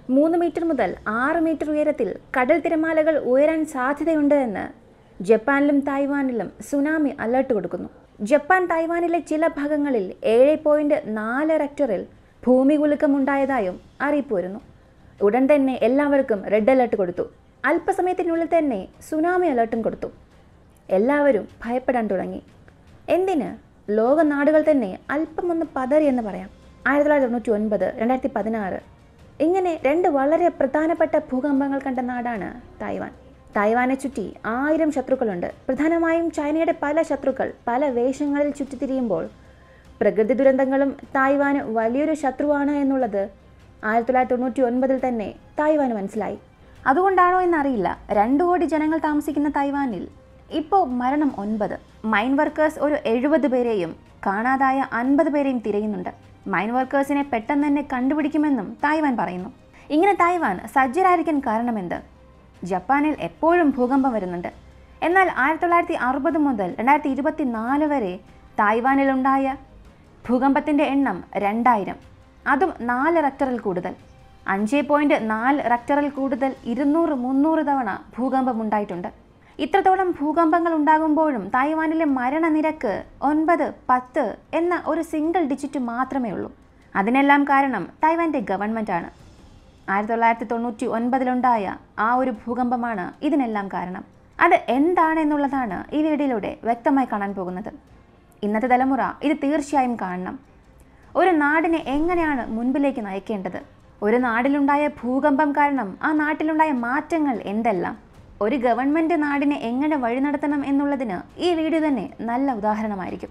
മൂന്ന് മീറ്റർ മുതൽ ആറ് മീറ്റർ ഉയരത്തിൽ കടൽ തിരമാലകൾ ഉയരാൻ സാധ്യതയുണ്ട് എന്ന് ജപ്പാനിലും തായ്വാനിലും സുനാമി അലർട്ട് കൊടുക്കുന്നു ജപ്പാൻ തായ്വാനിലെ ചില ഭാഗങ്ങളിൽ ഏഴ് പോയിന്റ് നാല് റെക്ടറിൽ ഭൂമി കുലുക്കമുണ്ടായതായും അറിയിപ്പ് വരുന്നു ഉടൻ തന്നെ എല്ലാവർക്കും റെഡ് അലർട്ട് കൊടുത്തു അല്പസമയത്തിനുള്ളിൽ തന്നെ സുനാമി അലർട്ടും കൊടുത്തു എല്ലാവരും ഭയപ്പെടാൻ തുടങ്ങി എന്തിന് ലോക നാടുകൾ തന്നെ അല്പമൊന്ന് പതറി എന്ന് പറയാം ആയിരത്തി തൊള്ളായിരത്തി തൊണ്ണൂറ്റി ഒൻപത് രണ്ടായിരത്തി പതിനാറ് ഇങ്ങനെ രണ്ട് വളരെ പ്രധാനപ്പെട്ട ഭൂകമ്പങ്ങൾ കണ്ട നാടാണ് തായ്വാൻ തായ്വാനെ ചുറ്റി ആയിരം ശത്രുക്കളുണ്ട് പ്രധാനമായും ചൈനയുടെ പല ശത്രുക്കൾ പല വേഷങ്ങളിൽ ചുറ്റിത്തിരിയുമ്പോൾ പ്രകൃതി ദുരന്തങ്ങളും തായ്വാന് വലിയൊരു ശത്രുവാണ് എന്നുള്ളത് ആയിരത്തി തൊള്ളായിരത്തി തൊണ്ണൂറ്റി ഒൻപതിൽ തന്നെ തായ്വാന് മനസ്സിലായി അതുകൊണ്ടാണോ എന്നറിയില്ല രണ്ടു കോടി ജനങ്ങൾ താമസിക്കുന്ന തായ്വാനിൽ ഇപ്പോൾ മരണം ഒൻപത് മൈൻ വർക്കേഴ്സ് ഒരു എഴുപത് പേരെയും കാണാതായ അൻപത് പേരെയും തിരയുന്നുണ്ട് മൈൻ വർക്കേഴ്സിനെ പെട്ടെന്ന് തന്നെ കണ്ടുപിടിക്കുമെന്നും തായ്വാൻ പറയുന്നു ഇങ്ങനെ തായ്വാൻ സജ്ജരായിരിക്കാൻ കാരണമെന്ത് ജപ്പാനിൽ എപ്പോഴും ഭൂകമ്പം വരുന്നുണ്ട് എന്നാൽ ആയിരത്തി തൊള്ളായിരത്തി അറുപത് മുതൽ രണ്ടായിരത്തി ഇരുപത്തി നാല് വരെ തായ്വാനിലുണ്ടായ ഭൂകമ്പത്തിൻ്റെ എണ്ണം രണ്ടായിരം അതും നാല് റക്ടറിൽ കൂടുതൽ അഞ്ച് പോയിൻറ്റ് നാല് റക്ടറിൽ കൂടുതൽ ഇരുന്നൂറ് മുന്നൂറ് തവണ ഭൂകമ്പം ഉണ്ടായിട്ടുണ്ട് ഇത്രത്തോളം ഭൂകമ്പങ്ങൾ ഉണ്ടാകുമ്പോഴും തായ്വാനിലെ മരണനിരക്ക് ഒൻപത് പത്ത് എന്ന ഒരു സിംഗിൾ ഡിജിറ്റ് മാത്രമേ ഉള്ളൂ അതിനെല്ലാം കാരണം തായ്വാൻ്റെ ഗവൺമെൻറ്റാണ് ആയിരത്തി തൊള്ളായിരത്തി തൊണ്ണൂറ്റി ഒൻപതിലുണ്ടായ ആ ഒരു ഭൂകമ്പമാണ് ഇതിനെല്ലാം കാരണം അത് എന്താണെന്നുള്ളതാണ് ഈ വീഡിയോയിലൂടെ വ്യക്തമായി കാണാൻ പോകുന്നത് ഇന്നത്തെ തലമുറ ഇത് തീർച്ചയായും കാണണം ഒരു നാടിനെ എങ്ങനെയാണ് മുൻപിലേക്ക് നയിക്കേണ്ടത് ഒരു നാടിലുണ്ടായ ഭൂകമ്പം കാരണം ആ നാട്ടിലുണ്ടായ മാറ്റങ്ങൾ എന്തെല്ലാം ഒരു ഗവൺമെൻറ് നാടിനെ എങ്ങനെ വഴി നടത്തണം എന്നുള്ളതിന് ഈ വീഡിയോ തന്നെ നല്ല ഉദാഹരണമായിരിക്കും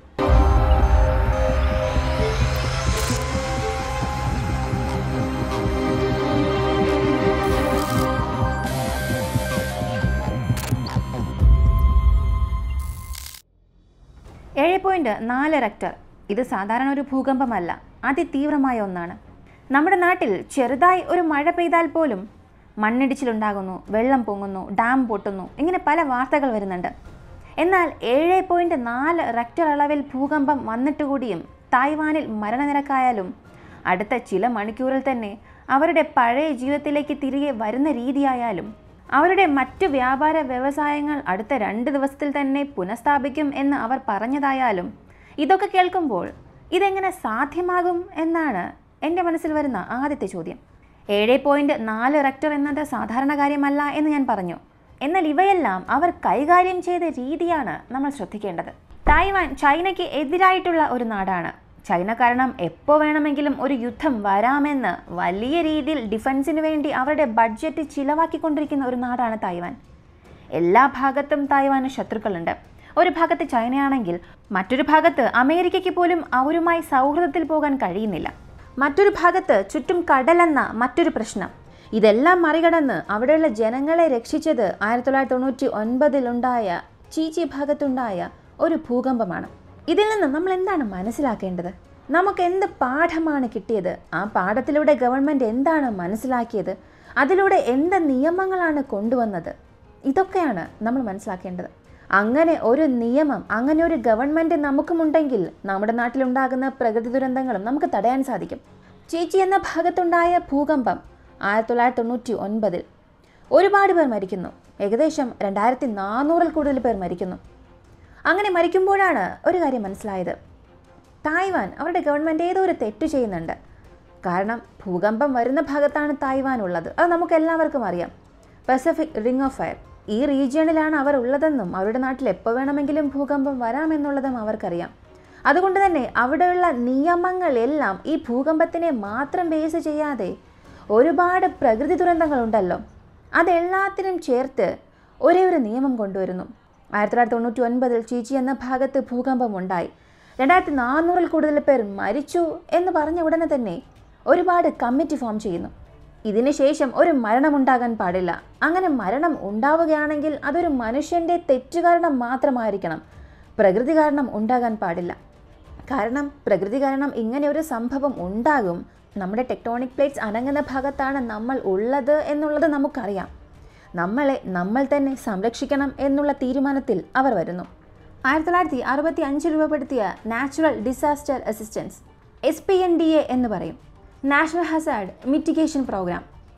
ഏഴ് പോയിന്റ് നാല് റെക്ടർ ഇത് സാധാരണ ഒരു ഭൂകമ്പമല്ല അതിതീവ്രമായ ഒന്നാണ് നമ്മുടെ നാട്ടിൽ ചെറുതായി ഒരു മഴ പെയ്താൽ പോലും മണ്ണിടിച്ചിലുണ്ടാകുന്നു വെള്ളം പൊങ്ങുന്നു ഡാം പൊട്ടുന്നു ഇങ്ങനെ പല വാർത്തകൾ വരുന്നുണ്ട് എന്നാൽ ഏഴ് പോയിന്റ് നാല് റെക്ടർ അളവിൽ ഭൂകമ്പം വന്നിട്ട് കൂടിയും തായ്വാനിൽ മരണനിരക്കായാലും അടുത്ത ചില മണിക്കൂറിൽ തന്നെ അവരുടെ പഴയ ജീവിതത്തിലേക്ക് തിരികെ വരുന്ന രീതിയായാലും അവരുടെ മറ്റു വ്യാപാര വ്യവസായങ്ങൾ അടുത്ത രണ്ട് ദിവസത്തിൽ തന്നെ പുനഃസ്ഥാപിക്കും എന്ന് അവർ പറഞ്ഞതായാലും ഇതൊക്കെ കേൾക്കുമ്പോൾ ഇതെങ്ങനെ സാധ്യമാകും എന്നാണ് എൻ്റെ മനസ്സിൽ വരുന്ന ആദ്യത്തെ ചോദ്യം ഏഴ് പോയിൻറ്റ് നാല് റെക്ടർ എന്നത് സാധാരണ കാര്യമല്ല എന്ന് ഞാൻ പറഞ്ഞു എന്നാൽ ഇവയെല്ലാം അവർ കൈകാര്യം ചെയ്ത രീതിയാണ് നമ്മൾ ശ്രദ്ധിക്കേണ്ടത് തായ്വാൻ ചൈനയ്ക്ക് എതിരായിട്ടുള്ള ഒരു നാടാണ് ചൈന കാരണം എപ്പോൾ വേണമെങ്കിലും ഒരു യുദ്ധം വരാമെന്ന് വലിയ രീതിയിൽ ഡിഫൻസിന് വേണ്ടി അവരുടെ ബഡ്ജറ്റ് ചിലവാക്കിക്കൊണ്ടിരിക്കുന്ന ഒരു നാടാണ് തായ്വാൻ എല്ലാ ഭാഗത്തും തായ്വാന് ശത്രുക്കളുണ്ട് ഒരു ഭാഗത്ത് ചൈനയാണെങ്കിൽ മറ്റൊരു ഭാഗത്ത് അമേരിക്കയ്ക്ക് പോലും അവരുമായി സൗഹൃദത്തിൽ പോകാൻ കഴിയുന്നില്ല മറ്റൊരു ഭാഗത്ത് ചുറ്റും കടലെന്ന മറ്റൊരു പ്രശ്നം ഇതെല്ലാം മറികടന്ന് അവിടെയുള്ള ജനങ്ങളെ രക്ഷിച്ചത് ആയിരത്തി തൊള്ളായിരത്തി തൊണ്ണൂറ്റി ഒൻപതിലുണ്ടായ ചീച്ചി ഭാഗത്തുണ്ടായ ഒരു ഭൂകമ്പമാണ് ഇതിൽ നിന്ന് നമ്മൾ എന്താണ് മനസ്സിലാക്കേണ്ടത് നമുക്ക് എന്ത് പാഠമാണ് കിട്ടിയത് ആ പാഠത്തിലൂടെ ഗവൺമെൻറ് എന്താണ് മനസ്സിലാക്കിയത് അതിലൂടെ എന്ത് നിയമങ്ങളാണ് കൊണ്ടുവന്നത് ഇതൊക്കെയാണ് നമ്മൾ മനസ്സിലാക്കേണ്ടത് അങ്ങനെ ഒരു നിയമം അങ്ങനെ ഒരു ഗവൺമെൻറ് നമുക്കുമുണ്ടെങ്കിൽ നമ്മുടെ നാട്ടിലുണ്ടാകുന്ന പ്രകൃതി ദുരന്തങ്ങളും നമുക്ക് തടയാൻ സാധിക്കും ചേച്ചി എന്ന ഭാഗത്തുണ്ടായ ഭൂകമ്പം ആയിരത്തി തൊള്ളായിരത്തി തൊണ്ണൂറ്റി ഒൻപതിൽ ഒരുപാട് പേർ മരിക്കുന്നു ഏകദേശം രണ്ടായിരത്തി നാനൂറിൽ കൂടുതൽ പേർ മരിക്കുന്നു അങ്ങനെ മരിക്കുമ്പോഴാണ് ഒരു കാര്യം മനസ്സിലായത് തായ്വാൻ അവരുടെ ഗവൺമെൻറ് ഏതോ ഒരു തെറ്റ് ചെയ്യുന്നുണ്ട് കാരണം ഭൂകമ്പം വരുന്ന ഭാഗത്താണ് തായ്വാൻ ഉള്ളത് അത് നമുക്ക് എല്ലാവർക്കും അറിയാം പസഫിക് റിംഗ് ഓഫ് ഫയർ ഈ റീജിയണിലാണ് അവർ ഉള്ളതെന്നും അവരുടെ നാട്ടിൽ എപ്പോൾ വേണമെങ്കിലും ഭൂകമ്പം വരാമെന്നുള്ളതും അവർക്കറിയാം അതുകൊണ്ട് തന്നെ അവിടെയുള്ള നിയമങ്ങളെല്ലാം ഈ ഭൂകമ്പത്തിനെ മാത്രം ബേസ് ചെയ്യാതെ ഒരുപാട് പ്രകൃതി ദുരന്തങ്ങളുണ്ടല്ലോ അതെല്ലാത്തിനും ചേർത്ത് ഒരേ ഒരു നിയമം കൊണ്ടുവരുന്നു ആയിരത്തി തൊള്ളായിരത്തി തൊണ്ണൂറ്റി ഒൻപതിൽ ചീച്ചി എന്ന ഭാഗത്ത് ഭൂകമ്പം ഉണ്ടായി രണ്ടായിരത്തി നാനൂറിൽ കൂടുതൽ പേർ മരിച്ചു എന്ന് പറഞ്ഞ ഉടനെ തന്നെ ഒരുപാട് കമ്മിറ്റി ഫോം ചെയ്യുന്നു ഇതിന് ശേഷം ഒരു മരണമുണ്ടാകാൻ പാടില്ല അങ്ങനെ മരണം ഉണ്ടാവുകയാണെങ്കിൽ അതൊരു മനുഷ്യൻ്റെ തെറ്റ് കാരണം മാത്രമായിരിക്കണം പ്രകൃതി കാരണം ഉണ്ടാകാൻ പാടില്ല കാരണം പ്രകൃതി കാരണം ഇങ്ങനെ ഒരു സംഭവം ഉണ്ടാകും നമ്മുടെ ടെക്ടോണിക് പ്ലേറ്റ്സ് അനങ്ങുന്ന ഭാഗത്താണ് നമ്മൾ ഉള്ളത് എന്നുള്ളത് നമുക്കറിയാം നമ്മളെ നമ്മൾ തന്നെ സംരക്ഷിക്കണം എന്നുള്ള തീരുമാനത്തിൽ അവർ വരുന്നു ആയിരത്തി തൊള്ളായിരത്തി അറുപത്തി അഞ്ചിൽ രൂപപ്പെടുത്തിയ natural disaster assistance S P N D A എന്ന് പറയും national hazard mitigation program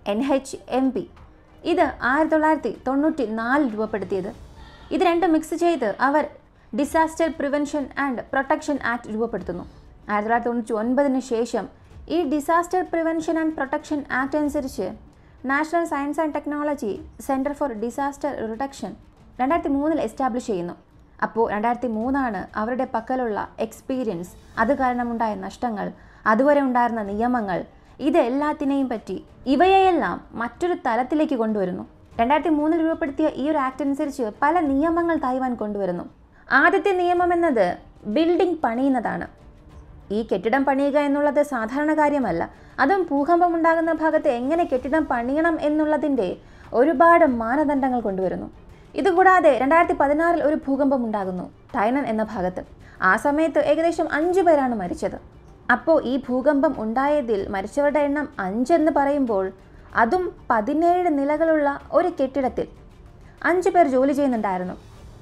N H M P ഇത് ആയിരത്തി തൊള്ളായിരത്തി തൊണ്ണൂറ്റി നാലിൽ രൂപപ്പെടുത്തിയത് ഇത് രണ്ടും മിക്സ് ചെയ്ത് അവർ disaster prevention and protection act രൂപപ്പെടുത്തുന്നു ആയിരത്തി തൊള്ളായിരത്തി തൊണ്ണൂറ്റി ഒൻപതിന് ശേഷം ഈ disaster prevention and protection act അനുസരിച്ച് national science and technology centre for disaster reduction രണ്ടായിരത്തി മൂന്നിൽ എസ്റ്റാബ്ലിഷ് ചെയ്യുന്നു അപ്പോൾ രണ്ടായിരത്തി മൂന്നാണ് അവരുടെ പക്കലുള്ള എക്സ്പീരിയൻസ് അത് കാരണമുണ്ടായ നഷ്ടങ്ങൾ അതുവരെ ഉണ്ടായിരുന്ന നിയമങ്ങൾ ഇതെല്ലാത്തിനെയും പറ്റി ഇവയെയെല്ലാം മറ്റൊരു തലത്തിലേക്ക് കൊണ്ടുവരുന്നു രണ്ടായിരത്തി മൂന്നിൽ രൂപപ്പെടുത്തിയ ഈ ഒരു ആക്ട് അനുസരിച്ച് പല നിയമങ്ങൾ തായ്വാൻ കൊണ്ടുവരുന്നു ആദ്യത്തെ നിയമം എന്നത് ബിൽഡിംഗ് പണിയുന്നതാണ് ഈ കെട്ടിടം പണിയുക എന്നുള്ളത് സാധാരണ കാര്യമല്ല അതും ഭൂകമ്പം ഉണ്ടാകുന്ന ഭാഗത്ത് എങ്ങനെ കെട്ടിടം പണിയണം എന്നുള്ളതിൻ്റെ ഒരുപാട് മാനദണ്ഡങ്ങൾ കൊണ്ടുവരുന്നു ഇതുകൂടാതെ രണ്ടായിരത്തി പതിനാറിൽ ഒരു ഭൂകമ്പം ഉണ്ടാകുന്നു ടൈനൻ എന്ന ഭാഗത്ത് ആ സമയത്ത് ഏകദേശം അഞ്ചു പേരാണ് മരിച്ചത് അപ്പോൾ ഈ ഭൂകമ്പം ഉണ്ടായതിൽ മരിച്ചവരുടെ എണ്ണം അഞ്ചെന്ന് പറയുമ്പോൾ അതും പതിനേഴ് നിലകളുള്ള ഒരു കെട്ടിടത്തിൽ അഞ്ചു പേർ ജോലി ചെയ്യുന്നുണ്ടായിരുന്നു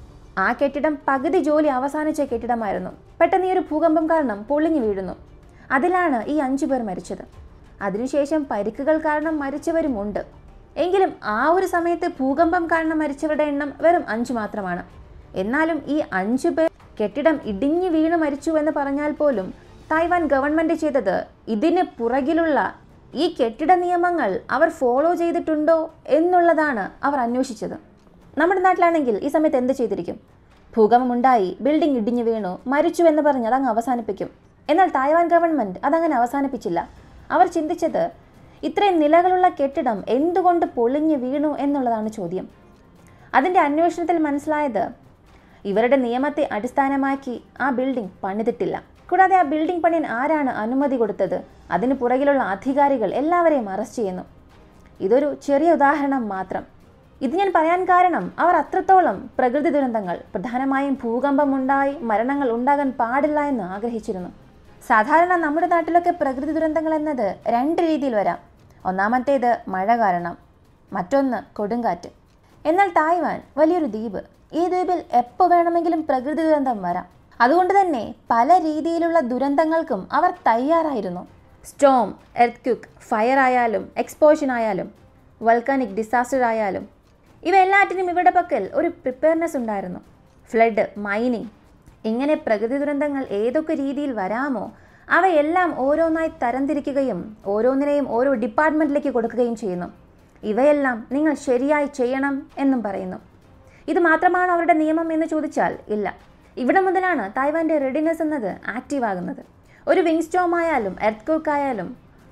ആ കെട്ടിടം പകുതി ജോലി അവസാനിച്ച കെട്ടിടമായിരുന്നു പെട്ടെന്ന് ഈ ഒരു ഭൂകമ്പം കാരണം പൊളിഞ്ഞു വീഴുന്നു അതിലാണ് ഈ അഞ്ചു പേർ മരിച്ചത് അതിനുശേഷം പരിക്കുകൾ കാരണം മരിച്ചവരുമുണ്ട് എങ്കിലും ആ ഒരു സമയത്ത് ഭൂകമ്പം കാരണം മരിച്ചവരുടെ എണ്ണം വെറും അഞ്ചു മാത്രമാണ് എന്നാലും ഈ അഞ്ചു പേർ കെട്ടിടം ഇടിഞ്ഞു വീണ് മരിച്ചു എന്ന് പറഞ്ഞാൽ പോലും തായ്വാൻ ഗവൺമെൻറ് ചെയ്തത് ഇതിന് പുറകിലുള്ള ഈ കെട്ടിട നിയമങ്ങൾ അവർ ഫോളോ ചെയ്തിട്ടുണ്ടോ എന്നുള്ളതാണ് അവർ അന്വേഷിച്ചത് നമ്മുടെ നാട്ടിലാണെങ്കിൽ ഈ സമയത്ത് എന്ത് ചെയ്തിരിക്കും ഭൂകമ്പമുണ്ടായി ബിൽഡിംഗ് ഇടിഞ്ഞു വീണു മരിച്ചു എന്ന് പറഞ്ഞ് അതങ്ങ് അവസാനിപ്പിക്കും എന്നാൽ തായ്വാൻ ഗവൺമെൻറ് അതങ്ങനെ അവസാനിപ്പിച്ചില്ല അവർ ചിന്തിച്ചത് ഇത്രയും നിലകളുള്ള കെട്ടിടം എന്തുകൊണ്ട് പൊളിഞ്ഞു വീണു എന്നുള്ളതാണ് ചോദ്യം അതിൻ്റെ അന്വേഷണത്തിൽ മനസ്സിലായത് ഇവരുടെ നിയമത്തെ അടിസ്ഥാനമാക്കി ആ ബിൽഡിംഗ് പണിതിട്ടില്ല കൂടാതെ ആ ബിൽഡിംഗ് പണിയാൻ ആരാണ് അനുമതി കൊടുത്തത് അതിന് പുറകിലുള്ള അധികാരികൾ എല്ലാവരെയും അറസ്റ്റ് ചെയ്യുന്നു ഇതൊരു ചെറിയ ഉദാഹരണം മാത്രം ഇത് ഞാൻ പറയാൻ കാരണം അവർ അത്രത്തോളം പ്രകൃതി ദുരന്തങ്ങൾ പ്രധാനമായും ഭൂകമ്പമുണ്ടായി മരണങ്ങൾ ഉണ്ടാകാൻ പാടില്ല എന്ന് ആഗ്രഹിച്ചിരുന്നു സാധാരണ നമ്മുടെ നാട്ടിലൊക്കെ പ്രകൃതി ദുരന്തങ്ങൾ എന്നത് രണ്ട് രീതിയിൽ വരാം ഒന്നാമത്തേത് മഴ കാരണം മറ്റൊന്ന് കൊടുങ്കാറ്റ് എന്നാൽ തായ്വാൻ വലിയൊരു ദ്വീപ് ഈ ദ്വീപിൽ എപ്പോൾ വേണമെങ്കിലും പ്രകൃതി ദുരന്തം വരാം അതുകൊണ്ട് തന്നെ പല രീതിയിലുള്ള ദുരന്തങ്ങൾക്കും അവർ തയ്യാറായിരുന്നു സ്റ്റോം എർത്ത്ക്യുക്ക് ഫയർ ആയാലും എക്സ്പോഷൻ ആയാലും വൾക്കാനിക് ഡിസാസ്റ്റർ ആയാലും ഇവ എല്ലാറ്റിനും ഇവരുടെ പക്കൽ ഒരു പ്രിപ്പയർനെസ് ഉണ്ടായിരുന്നു ഫ്ലഡ് മൈനിങ് ഇങ്ങനെ പ്രകൃതി ദുരന്തങ്ങൾ ഏതൊക്കെ രീതിയിൽ വരാമോ അവയെല്ലാം ഓരോന്നായി തരംതിരിക്കുകയും ഓരോന്നിനെയും ഓരോ ഡിപ്പാർട്ട്മെൻറ്റിലേക്ക് കൊടുക്കുകയും ചെയ്യുന്നു ഇവയെല്ലാം നിങ്ങൾ ശരിയായി ചെയ്യണം എന്നും പറയുന്നു ഇത് മാത്രമാണ് അവരുടെ നിയമം എന്ന് ചോദിച്ചാൽ ഇല്ല ഇവിടെ മുതലാണ് തായ്വാൻ്റെ റെഡിനെസ് എന്നത് ആക്റ്റീവ് ആകുന്നത് ഒരു വിങ് സ്റ്റോം ആയാലും എർത്ത് ആയാലും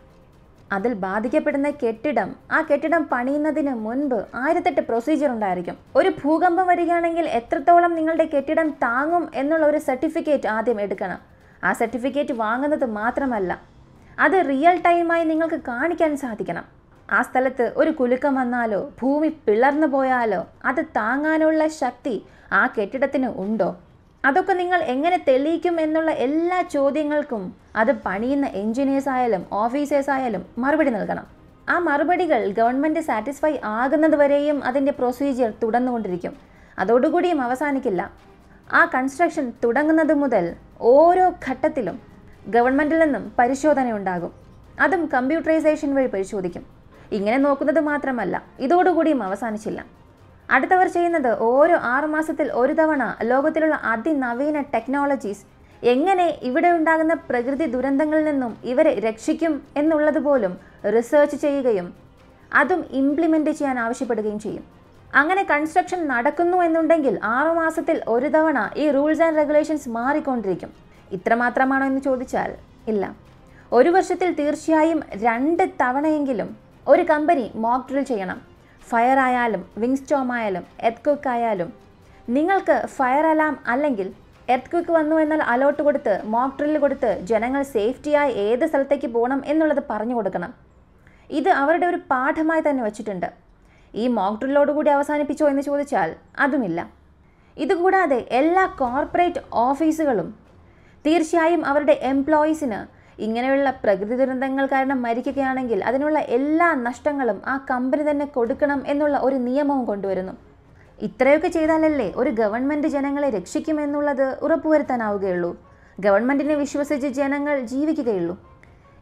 അതിൽ ബാധിക്കപ്പെടുന്ന കെട്ടിടം ആ കെട്ടിടം പണിയുന്നതിന് മുൻപ് ആയിരത്തെട്ട് പ്രൊസീജിയർ ഉണ്ടായിരിക്കും ഒരു ഭൂകമ്പം വരികയാണെങ്കിൽ എത്രത്തോളം നിങ്ങളുടെ കെട്ടിടം താങ്ങും എന്നുള്ള ഒരു സർട്ടിഫിക്കറ്റ് ആദ്യം എടുക്കണം ആ സർട്ടിഫിക്കറ്റ് വാങ്ങുന്നത് മാത്രമല്ല അത് റിയൽ ടൈമായി നിങ്ങൾക്ക് കാണിക്കാൻ സാധിക്കണം ആ സ്ഥലത്ത് ഒരു കുലുക്കം വന്നാലോ ഭൂമി പിളർന്നു പോയാലോ അത് താങ്ങാനുള്ള ശക്തി ആ കെട്ടിടത്തിന് ഉണ്ടോ അതൊക്കെ നിങ്ങൾ എങ്ങനെ തെളിയിക്കും എന്നുള്ള എല്ലാ ചോദ്യങ്ങൾക്കും അത് പണിയുന്ന എഞ്ചിനീയേഴ്സ് ആയാലും ഓഫീസേഴ്സ് ആയാലും മറുപടി നൽകണം ആ മറുപടികൾ ഗവൺമെൻറ് സാറ്റിസ്ഫൈ ആകുന്നത് വരെയും അതിൻ്റെ പ്രൊസീജിയർ തുടർന്നുകൊണ്ടിരിക്കും അതോടുകൂടിയും അവസാനിക്കില്ല ആ കൺസ്ട്രക്ഷൻ തുടങ്ങുന്നത് മുതൽ ഓരോ ഘട്ടത്തിലും ഗവൺമെൻറ്റിൽ നിന്നും പരിശോധന ഉണ്ടാകും അതും കമ്പ്യൂട്ടറൈസേഷൻ വഴി പരിശോധിക്കും ഇങ്ങനെ നോക്കുന്നത് മാത്രമല്ല ഇതോടുകൂടിയും അവസാനിച്ചില്ല അടുത്തവർ ചെയ്യുന്നത് ഓരോ ആറു മാസത്തിൽ ഒരു തവണ ലോകത്തിലുള്ള അതിനവീന ടെക്നോളജീസ് എങ്ങനെ ഇവിടെ ഉണ്ടാകുന്ന പ്രകൃതി ദുരന്തങ്ങളിൽ നിന്നും ഇവരെ രക്ഷിക്കും എന്നുള്ളത് പോലും റിസർച്ച് ചെയ്യുകയും അതും ഇംപ്ലിമെൻ്റ് ചെയ്യാൻ ആവശ്യപ്പെടുകയും ചെയ്യും അങ്ങനെ കൺസ്ട്രക്ഷൻ നടക്കുന്നു എന്നുണ്ടെങ്കിൽ ആറു മാസത്തിൽ ഒരു തവണ ഈ റൂൾസ് ആൻഡ് റെഗുലേഷൻസ് മാറിക്കൊണ്ടിരിക്കും ഇത്രമാത്രമാണോ എന്ന് ചോദിച്ചാൽ ഇല്ല ഒരു വർഷത്തിൽ തീർച്ചയായും രണ്ട് തവണയെങ്കിലും ഒരു കമ്പനി മോക്ക് ഡ്രിൽ ചെയ്യണം ഫയർ ആയാലും വിങ് സ്റ്റോം ആയാലും എർത്ത് കുക്ക് ആയാലും നിങ്ങൾക്ക് ഫയർ അലാം അല്ലെങ്കിൽ എർത്ത് കുക്ക് വന്നു എന്നാൽ അലോട്ട് കൊടുത്ത് മോക്ക് ഡ്രിൽ കൊടുത്ത് ജനങ്ങൾ സേഫ്റ്റിയായി ഏത് സ്ഥലത്തേക്ക് പോകണം എന്നുള്ളത് പറഞ്ഞു കൊടുക്കണം ഇത് അവരുടെ ഒരു പാഠമായി തന്നെ വച്ചിട്ടുണ്ട് ഈ മോക്ക് ഡ്രില്ലോടുകൂടി അവസാനിപ്പിച്ചോ എന്ന് ചോദിച്ചാൽ അതുമില്ല ഇതുകൂടാതെ എല്ലാ കോർപ്പറേറ്റ് ഓഫീസുകളും തീർച്ചയായും അവരുടെ എംപ്ലോയീസിന് ഇങ്ങനെയുള്ള പ്രകൃതി ദുരന്തങ്ങൾ കാരണം മരിക്കുകയാണെങ്കിൽ അതിനുള്ള എല്ലാ നഷ്ടങ്ങളും ആ കമ്പനി തന്നെ കൊടുക്കണം എന്നുള്ള ഒരു നിയമവും കൊണ്ടുവരുന്നു ഇത്രയൊക്കെ ചെയ്താലല്ലേ ഒരു ഗവൺമെൻറ് ജനങ്ങളെ രക്ഷിക്കുമെന്നുള്ളത് ഉറപ്പുവരുത്താനാവുകയുള്ളൂ ഗവൺമെൻറ്റിനെ വിശ്വസിച്ച് ജനങ്ങൾ ജീവിക്കുകയുള്ളൂ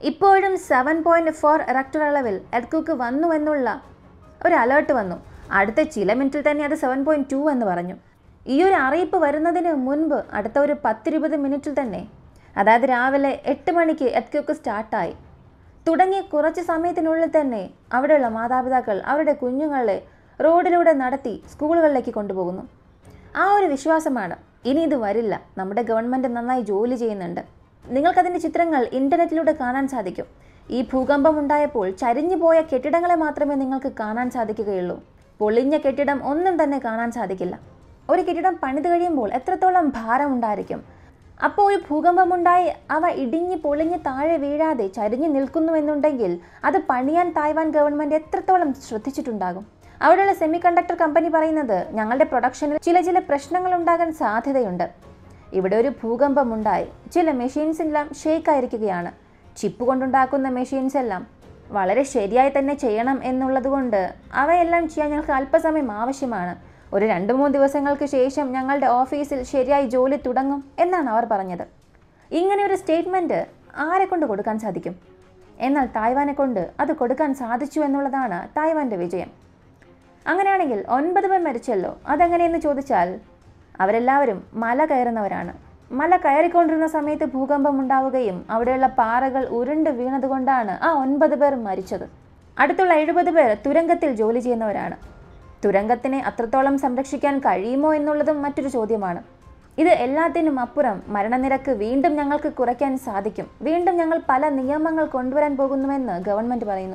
ഇപ്പോഴും സെവൻ പോയിൻറ്റ് ഫോർ റെക്ടർ അളവിൽ എർക്കുക്ക് വന്നു എന്നുള്ള ഒരു അലേർട്ട് വന്നു അടുത്ത ചില മിനിറ്റിൽ തന്നെ അത് സെവൻ പോയിൻറ്റ് ടു എന്ന് പറഞ്ഞു ഈ ഒരു അറിയിപ്പ് വരുന്നതിന് മുൻപ് അടുത്ത ഒരു പത്തിരുപത് മിനിറ്റിൽ തന്നെ അതായത് രാവിലെ എട്ട് മണിക്ക് എർക്കുക്ക് സ്റ്റാർട്ടായി തുടങ്ങി കുറച്ച് സമയത്തിനുള്ളിൽ തന്നെ അവിടെയുള്ള മാതാപിതാക്കൾ അവരുടെ കുഞ്ഞുങ്ങളെ റോഡിലൂടെ നടത്തി സ്കൂളുകളിലേക്ക് കൊണ്ടുപോകുന്നു ആ ഒരു വിശ്വാസമാണ് ഇനി ഇത് വരില്ല നമ്മുടെ ഗവൺമെൻറ് നന്നായി ജോലി ചെയ്യുന്നുണ്ട് നിങ്ങൾക്കതിൻ്റെ ചിത്രങ്ങൾ ഇൻ്റർനെറ്റിലൂടെ കാണാൻ സാധിക്കും ഈ ഭൂകമ്പം ഉണ്ടായപ്പോൾ ചരിഞ്ഞു പോയ കെട്ടിടങ്ങളെ മാത്രമേ നിങ്ങൾക്ക് കാണാൻ സാധിക്കുകയുള്ളൂ പൊളിഞ്ഞ കെട്ടിടം ഒന്നും തന്നെ കാണാൻ സാധിക്കില്ല ഒരു കെട്ടിടം പണിത് കഴിയുമ്പോൾ എത്രത്തോളം ഭാരം ഉണ്ടായിരിക്കും അപ്പോൾ ഒരു ഭൂകമ്പമുണ്ടായി അവ ഇടിഞ്ഞ് പൊളിഞ്ഞ് താഴെ വീഴാതെ ചരിഞ്ഞു നിൽക്കുന്നുവെന്നുണ്ടെങ്കിൽ അത് പണിയാൻ തായ്വാൻ ഗവൺമെൻറ് എത്രത്തോളം ശ്രദ്ധിച്ചിട്ടുണ്ടാകും അവിടെയുള്ള സെമി കണ്ടക്ടർ കമ്പനി പറയുന്നത് ഞങ്ങളുടെ പ്രൊഡക്ഷനിൽ ചില ചില പ്രശ്നങ്ങൾ ഉണ്ടാകാൻ സാധ്യതയുണ്ട് ഇവിടെ ഒരു ഭൂകമ്പമുണ്ടായി ചില മെഷീൻസ് എല്ലാം ഷേക്കായിരിക്കുകയാണ് ചിപ്പ് കൊണ്ടുണ്ടാക്കുന്ന മെഷീൻസ് എല്ലാം വളരെ ശരിയായി തന്നെ ചെയ്യണം എന്നുള്ളതുകൊണ്ട് അവയെല്ലാം ചെയ്യാൻ ഞങ്ങൾക്ക് അല്പസമയം ആവശ്യമാണ് ഒരു രണ്ട് മൂന്ന് ദിവസങ്ങൾക്ക് ശേഷം ഞങ്ങളുടെ ഓഫീസിൽ ശരിയായി ജോലി തുടങ്ങും എന്നാണ് അവർ പറഞ്ഞത് ഇങ്ങനെ ഒരു സ്റ്റേറ്റ്മെൻറ്റ് ആരെ കൊണ്ട് കൊടുക്കാൻ സാധിക്കും എന്നാൽ തായ്വാനെ കൊണ്ട് അത് കൊടുക്കാൻ സാധിച്ചു എന്നുള്ളതാണ് തായ്വാൻ്റെ വിജയം അങ്ങനെയാണെങ്കിൽ ഒൻപത് പേർ മരിച്ചല്ലോ അതെങ്ങനെയെന്ന് ചോദിച്ചാൽ അവരെല്ലാവരും മല കയറുന്നവരാണ് മല കയറിക്കൊണ്ടിരുന്ന സമയത്ത് ഭൂകമ്പം ഉണ്ടാവുകയും അവിടെയുള്ള പാറകൾ ഉരുണ്ട് വീണതുകൊണ്ടാണ് ആ ഒൻപത് പേർ മരിച്ചത് അടുത്തുള്ള എഴുപത് പേർ തുരങ്കത്തിൽ ജോലി ചെയ്യുന്നവരാണ് തുരങ്കത്തിനെ അത്രത്തോളം സംരക്ഷിക്കാൻ കഴിയുമോ എന്നുള്ളതും മറ്റൊരു ചോദ്യമാണ് ഇത് എല്ലാത്തിനും അപ്പുറം മരണനിരക്ക് വീണ്ടും ഞങ്ങൾക്ക് കുറയ്ക്കാൻ സാധിക്കും വീണ്ടും ഞങ്ങൾ പല നിയമങ്ങൾ കൊണ്ടുവരാൻ പോകുന്നുവെന്ന് ഗവൺമെൻറ് പറയുന്നു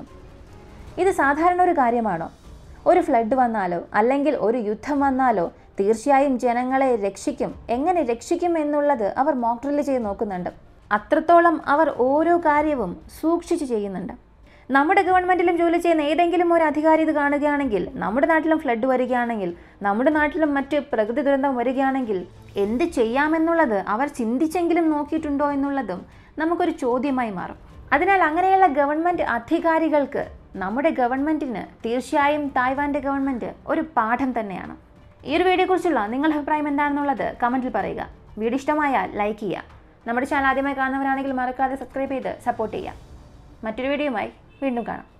ഇത് സാധാരണ ഒരു കാര്യമാണോ ഒരു ഫ്ലഡ് വന്നാലോ അല്ലെങ്കിൽ ഒരു യുദ്ധം വന്നാലോ തീർച്ചയായും ജനങ്ങളെ രക്ഷിക്കും എങ്ങനെ രക്ഷിക്കും എന്നുള്ളത് അവർ മോക്ക് ഡ്രില്ല് ചെയ്ത് നോക്കുന്നുണ്ട് അത്രത്തോളം അവർ ഓരോ കാര്യവും സൂക്ഷിച്ച് ചെയ്യുന്നുണ്ട് നമ്മുടെ ഗവൺമെൻറ്റിലും ജോലി ചെയ്യുന്ന ഏതെങ്കിലും ഒരു അധികാരി ഇത് കാണുകയാണെങ്കിൽ നമ്മുടെ നാട്ടിലും ഫ്ലഡ് വരികയാണെങ്കിൽ നമ്മുടെ നാട്ടിലും മറ്റ് പ്രകൃതി ദുരന്തം വരികയാണെങ്കിൽ എന്ത് ചെയ്യാമെന്നുള്ളത് അവർ ചിന്തിച്ചെങ്കിലും നോക്കിയിട്ടുണ്ടോ എന്നുള്ളതും നമുക്കൊരു ചോദ്യമായി മാറും അതിനാൽ അങ്ങനെയുള്ള ഗവൺമെൻറ് അധികാരികൾക്ക് നമ്മുടെ ഗവൺമെൻറ്റിന് തീർച്ചയായും തായ്വാൻ്റെ ഗവൺമെൻറ് ഒരു പാഠം തന്നെയാണ് ഈ ഒരു വീഡിയോയെക്കുറിച്ചുള്ള നിങ്ങളുടെ അഭിപ്രായം എന്താണെന്നുള്ളത് കമൻറ്റിൽ പറയുക വീഡിയോ ഇഷ്ടമായാൽ ലൈക്ക് ചെയ്യുക നമ്മുടെ ചാനൽ ആദ്യമായി കാണുന്നവരാണെങ്കിൽ മറക്കാതെ സബ്സ്ക്രൈബ് ചെയ്ത് സപ്പോർട്ട് ചെയ്യുക മറ്റൊരു വീഡിയോയുമായി വീണ്ടും കാണാം